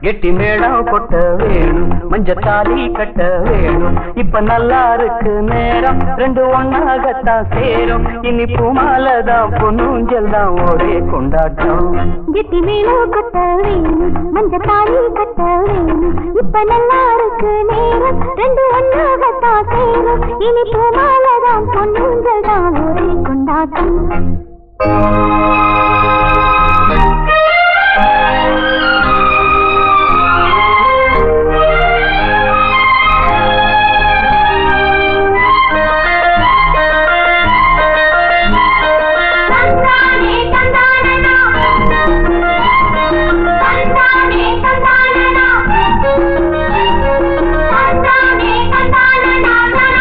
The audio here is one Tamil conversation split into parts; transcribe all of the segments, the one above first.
கெட்டி மேளம் கொட்ட வேணும் மஞ்ச தாலி கட்ட வேணும் இப்ப நல்லா இருக்கு நேரம் ரெண்டு ஒன்னாகத்தான் சேரும் இனி பூமாலதான் பொன்னூஞ்சல் தான் ஒரே கொண்டாட்டம் கெட்டி மேளம் கொட்ட வேணும் மஞ்ச தாலி கட்ட வேணும் இப்ப நல்லா இருக்கு நேரம் ரெண்டு ஒன்னாகத்தான் சேரும் இனி பூமாலதான் பொன்னூஞ்சல் தான் ஒரே கொண்டாட்டம் தந்தானே தந்தானனா தந்தானே தந்தானனா தந்தானே தந்தானனா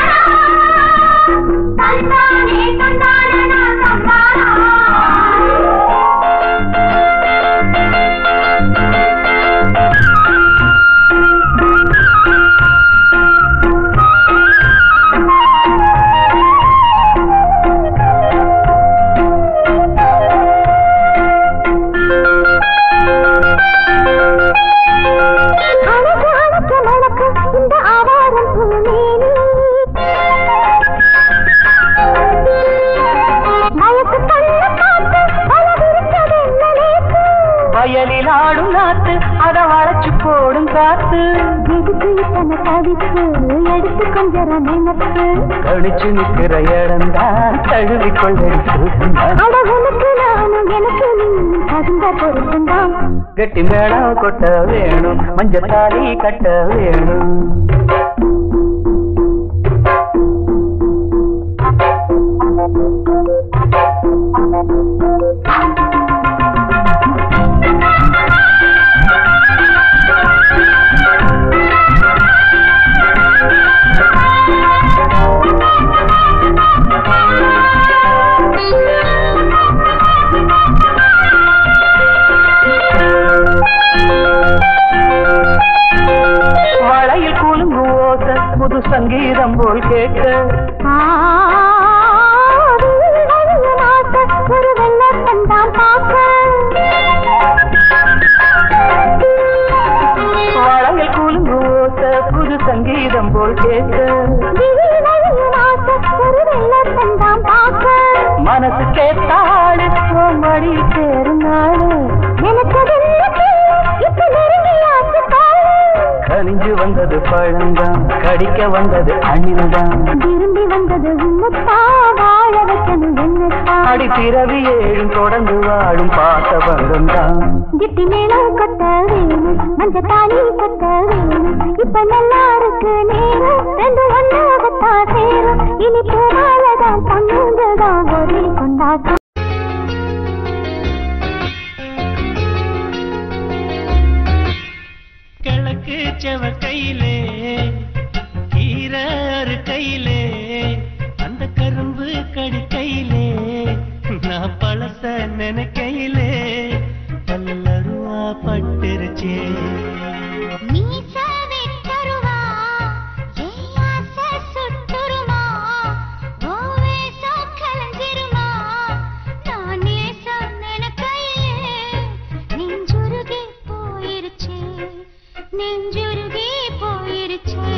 தந்தானே தந்தானனா தந்தானா அழகு அழகு மணக்கு இந்த ஆவாரம் பூமேனி மயக்கு கண்ண காத்து அழகிருக்கிறது என்ன நேற்று வயலில் ஆடும் நாத்து அத வளைச்சு போடும் காத்து எதுக்கு இத்தனை தவிப்பு எடுத்து கொஞ்சம் நினைப்பு கடிச்சு நிக்கிற இடம்தான் தழுவி கொள்ளடி சுகந்தான் அட உனக்கு நானும் எனக்கு நீ தகுந்த பொருத்தம்தான் கெட்டி மேளம் கொட்ட வேணும் மஞ்ச தாலி கட்ட வேணும் வளையில் குலுங்கு ஓசை புது சங்கீதம் போல் கேட்க ஒரு வெள்ளத்தந்தான் பார்க்க வளையில் குலுங்கு ஓசை புது சங்கீதம் போல் கேட்க ஒரு வெள்ளத்தந்தான் பார்க்க மனசு கேட்டாடு மடி சேரும் நாடு எனக்கு இப்ப நெருங்கியாச்சு காலம் கனிஞ்சு வந்தது பழந்தான் கடிக்க வந்தது அணில்தான் விரும்பி வந்தது உன்னத்தா வாழ வைக்கணும் என்னத்தா அடி பிறவி ஏழும் தொடர்ந்து வாழும் பாச பந்தம்தான் கிட்டி மேளம் கொட்ட வேணும் மஞ்ச தாலி கொட்ட வேணும் இப்ப நல்லா இருக்கு நேரம் ரெண்டு ஒன்னாகத்தான் சேரும் இனி பூமாலதான் பொண்ணுங்கதான் ஒரே கொண்டாட்டம் கிழக்கு செவ கையிலே கீரறு கையிலே அந்த கரும்பு கடி கையிலே நான் பழச நினைக்கையிலே பல்லருவா பட்டுருச்சே மீச வெட்டருவா ஏன் ஆசை சுட்டுருமா ஓவே சோக்கலஞ்சிருமா நான் நேசம் நினைக்கையிலே நெஞ்சுருகி போயிருச்சே நெஞ்சுருகி போயிருச்சே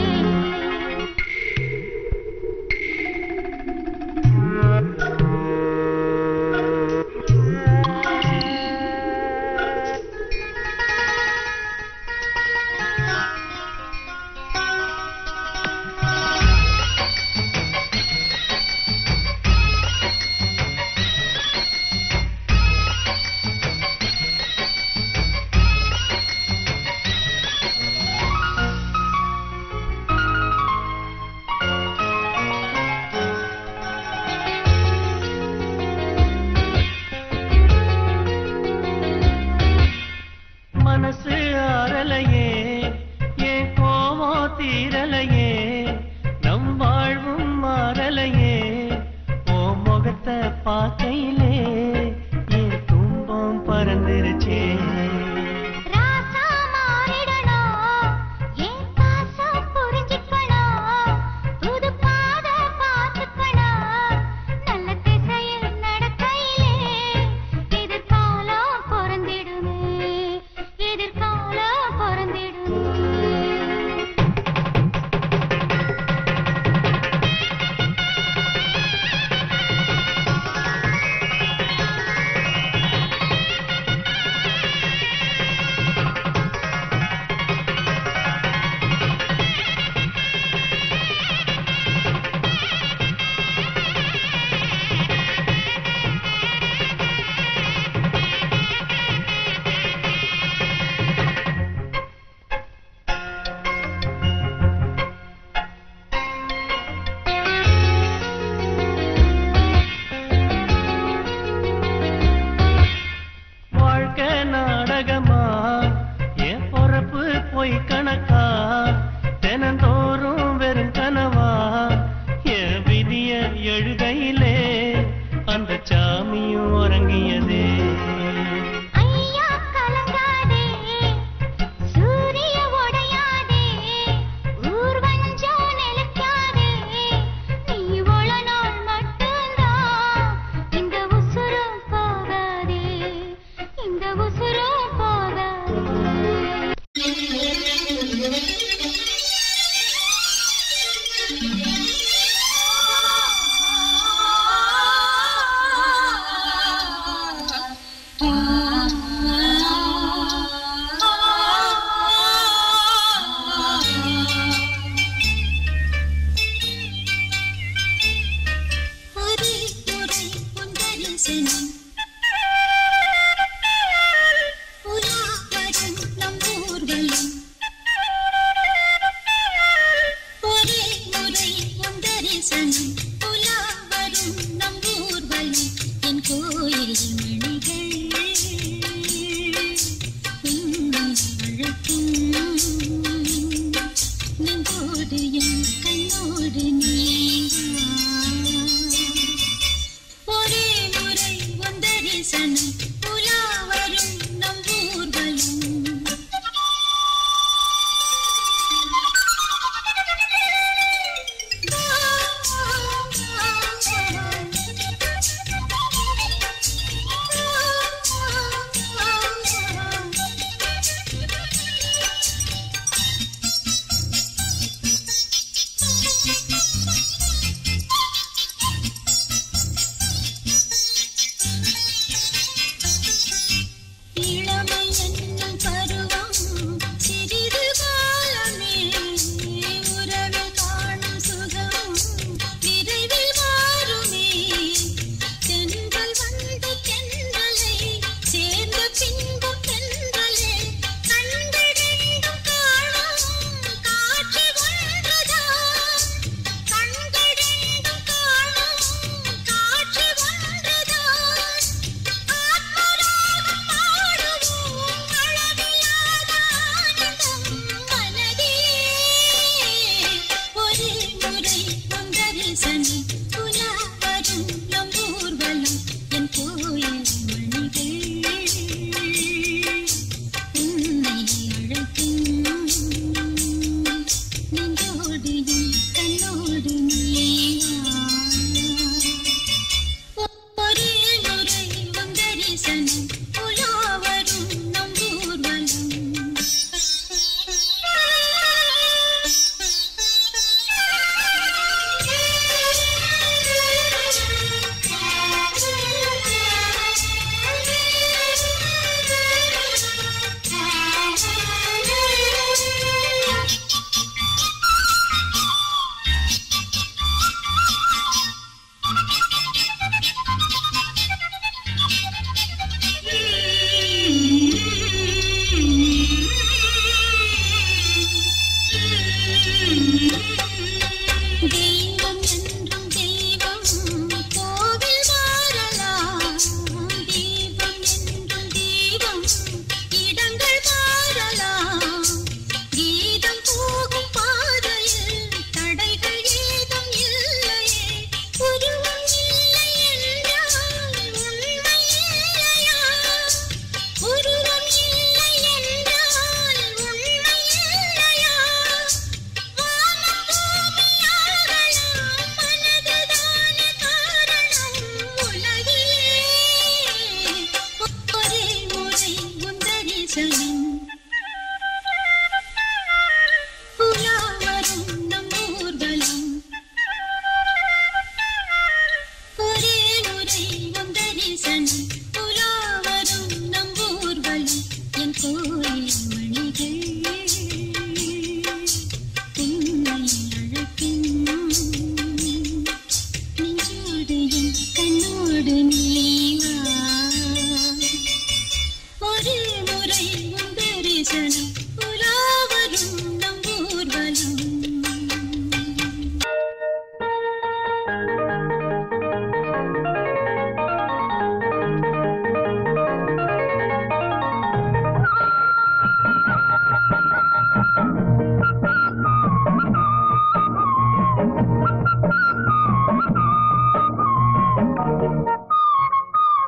மனசு ஆறலையே ஏன் கோவம் தீரலையே நம் வாழ்வும் மாறலையே ஓ முகத்தை பார்க்கையிலே என் துன்பம் பறந்துருச்சே ராசா மாறிடணும் ஏன் பாசம் புரிஞ்சுக்கணும் புது பாத பார்த்துக்கணும் நல்ல திசையில் நடக்கையிலே எதிர்காலம் பிறந்திடுமே எதிர்காலம் சாமியும் உறங்கியதே ஐயா கலங்காதே சூரிய உடையாதே ஊர் வஞ்சம் நிலைக்காதே நீ உள்ள நாள் மட்டும்தான் இந்த உசுரு போகாதே இந்த உசுரு போகாதே ஒரே முறை உந்தரிசனம் உலாவரும் நம் ஊர்வலம் ஒரே முறை உந்தரிசனம் உலாவரும் நம் ஊர்வலம் என் கோயில் மணிகள் உன்னை அழைக்கும் நெஞ்சோடு என் கண்ணோடு நீயா ஒரே முறை வந்தரிசனம் உலா வரும் நம் ஊர்வலம் இளமை என்னும் பருவம் சிறிது காலமே உறவில் காணும் சுகம் விரைவில் மாறுமே தென்றல் வந்து தென்றலை சேர்ந்த பின்பும் தென்றலே கண்களெங்கும் காணும் காட்சி ஒன்றுதான் கண்களெங்கும் காணும் காட்சி ஒன்றுதான் ஆத்மராகம் பாடுவோம் அளவில்லாத ஆனந்தம் மனதே ஒரே முறை வந்தரிசனம் உலா வரும் நம் ஊர்வலம் என் கோயில் மணிகள் உன்னை அழைக்கும் நெஞ்சோடு என் கண்ணோடு நீயா ஒரே முறை வந்தரிசனம் உலா வரும் நம் ஊர்வலம் தெய்வம் என்றும் தெய்வம் கோவில் மாறலாம் தீபம் என்றும் தீபம் இடங்கள் மாறலாம் கீதம் போகும் பாதையில் தடைகள் ஏதும் இல்லையே உருவம் இல்லை என்றால் உண்மை இல்லையா உருவம் இல்லை என்றால் உண்மை இல்லையா வானம் பூமியாகலாம் மனதுதானே காரணம் உலகிலே ஒரே முறை உந்தரிசனம் உலா வரும் நம் ஊர்வலம் ஒரே முறை உந்தரிசனம் உலா வரும் நம் ஊர்வலம் என் கோயில் மணிகள் உன்னை அழைக்கும் நெஞ்சோடு என் கண்ணோடு நீவா ஒரே முறை உன் தரிசனம் உலா வரும் நம் ஊர்வலம்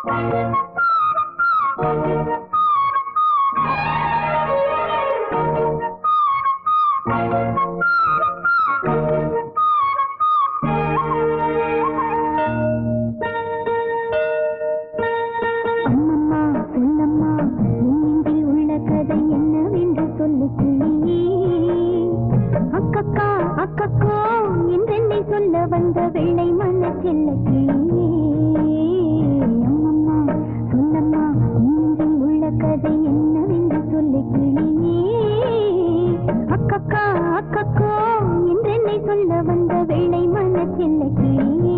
அம்மம்மா சொல்லம்மா என்னென்றில் உள்ள கதை என்னவென்று சொல்லு கிளியே அக்கக்கா அக்கக்கோ என்றென்னை சொல்ல வந்த வெள்ளை மன செல்ல கிளியே அம்மம்மா சொல்லம்மா என்னென்றில் உள்ள கதை என்னவென்று சொல்லு கிளியே அக்கக்கா அக்கக்கோ என்றென்னை சொல்ல வந்த வெள்ளை மன செல்ல கிளியே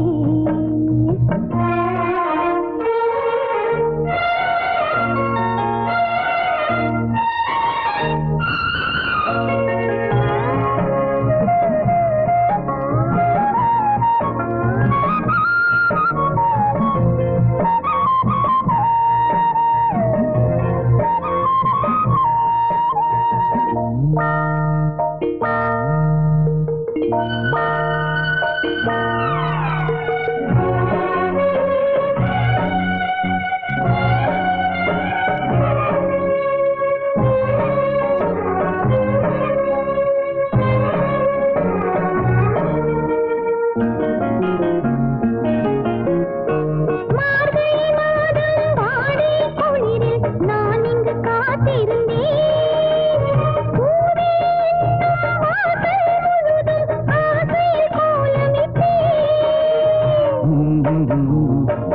மார்கழி மாதம் வாடை குளிரில் நான் இங்கு காத்திருந்தேன் பூவே என்னும் வாசல் முழுதும் ஆசையில் கோலமிட்டேன்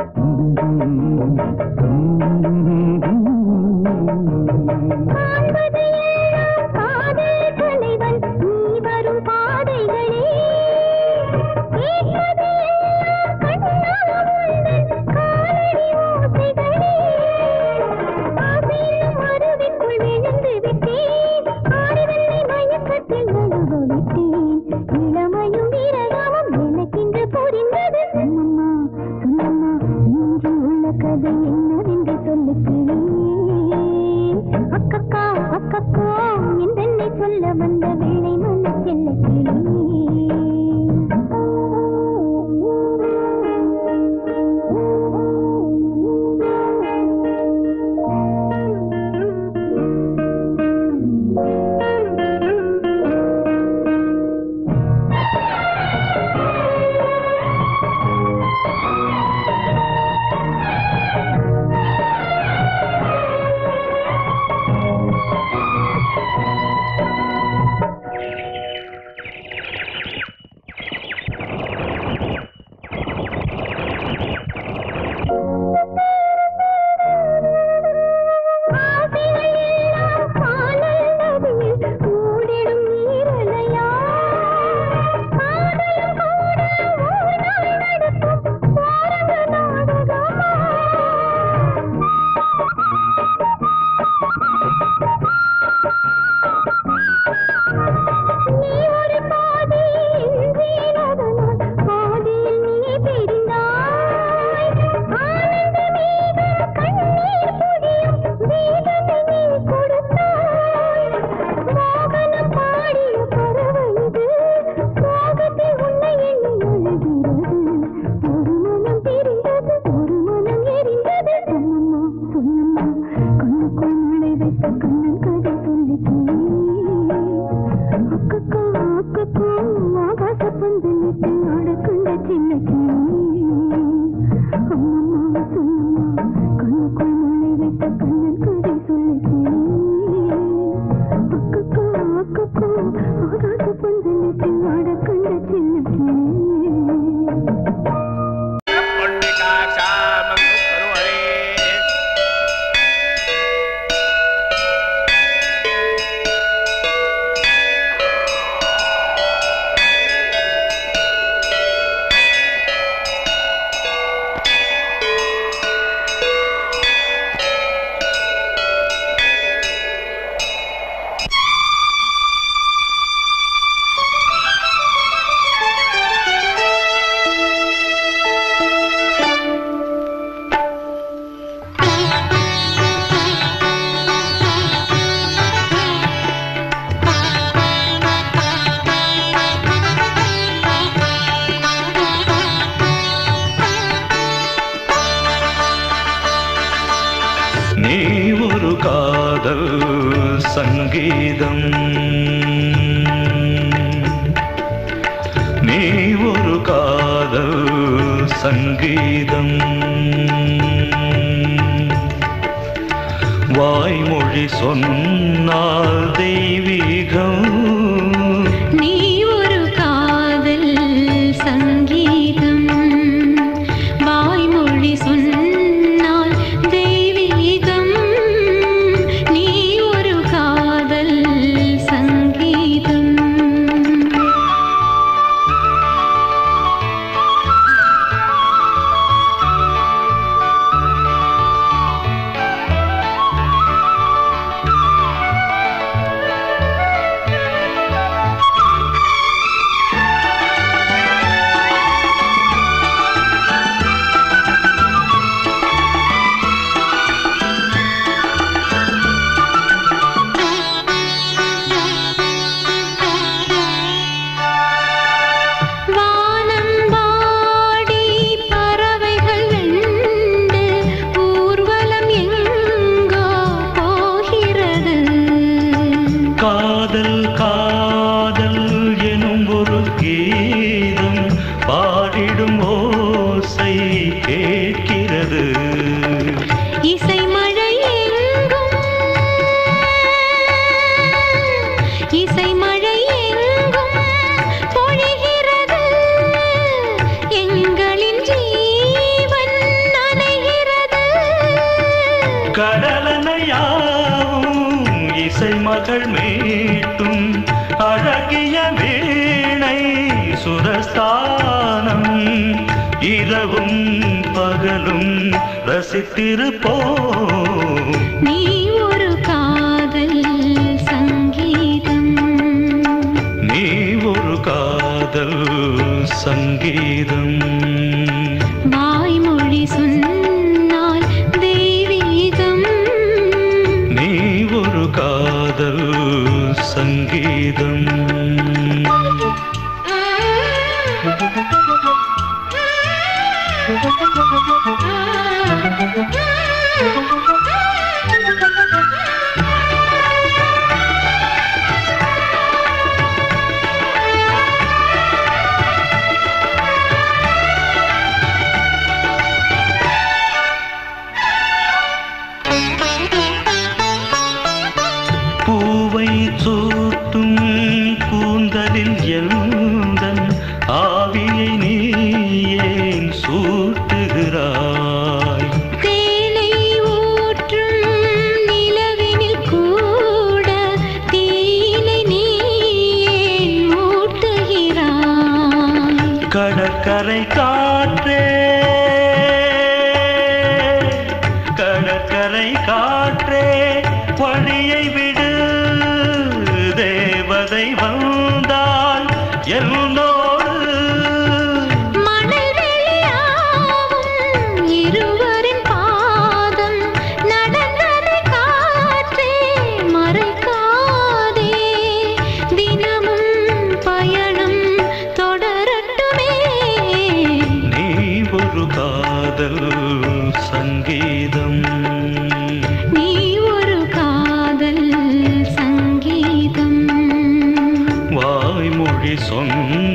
காண்பது எல்லாம் காதல் தலைவன் நீ வரும் பாதைகளே கேட்பது எல்லாம் கண்ணால் உந்தன் காலடி ஓசைகளே ஆசையிலும் அருவிக்குள் விழுந்து விட்டேன் ஆடிவெள்ளை மயக்கத்தில் நழுவ விட்டேன் இளமையும் வீரகாமம் எனக்கென்று புரிந்தது அம்மம்மா சொல்லம்மா இன்று உள்ள கதை என்னவென்று சொல்லு கிளியே அக்கக்கா அக்கக்கோ என்றென்னை சொல்ல வந்த வேளை மன செல்ல நீ ஒரு காதல் சங்கீதம் நீ ஒரு காதல் சங்கீதம் வாய்மொழி சொன்னால் தெய்வீகம் நீ ஒரு காதல் சங்கீதம் வாய்மொழி சொன்னால் தெய்வீகம் நீ ஒரு காதல் சங்கீதம் வானம்பாடி பறவைகள் வெண்டு ஊர்வலம் எங்கோ போகிறது காதல் காதல் எனும் ஒரு கீதம் பாடிடும் ஓசை கேட்கிறது இசை மழை எங்கும் இசை மழை எங்கும் பொழிகிறது எங்களின் ஜீவன் நனைகிறது கடலனையாவும் இசை மகள் மீட்டும் அழகிய வீணை சுரஸ்தானம் இரவும் பகலும் ரசித்திருப்போம் நீ ஒரு காதல் சங்கீதம் நீ ஒரு காதல் சங்கீதம் வாய்மொழி சொன்னால் தெய்வீகம் நீ ஒரு காதல் சங்கீதம் பூவை சூட்டும் கூந்தலில் எழுந்தன் ஆவியை நீ ஏன் சூட்டுகிறாய் தேனை ஊற்றும் நிலவினில் கூட தீனை நீ ஏன் மூட்டுகிறாய் கடற்கரை காற்றே கடற்கரை காற்றே வழியை விடு தேவதை வந்தால் என்னோடு மணல் வெளியாகும் இருவரின் பாதம் நடந்ததை காற்றே மறைக்காதே தினமும் பயணம் தொடரட்டுமே நீ ஒரு காதல் சங்கீதம் நீ ஒரு காதல் சங்கீதம் வாய்மொழி சொன்ன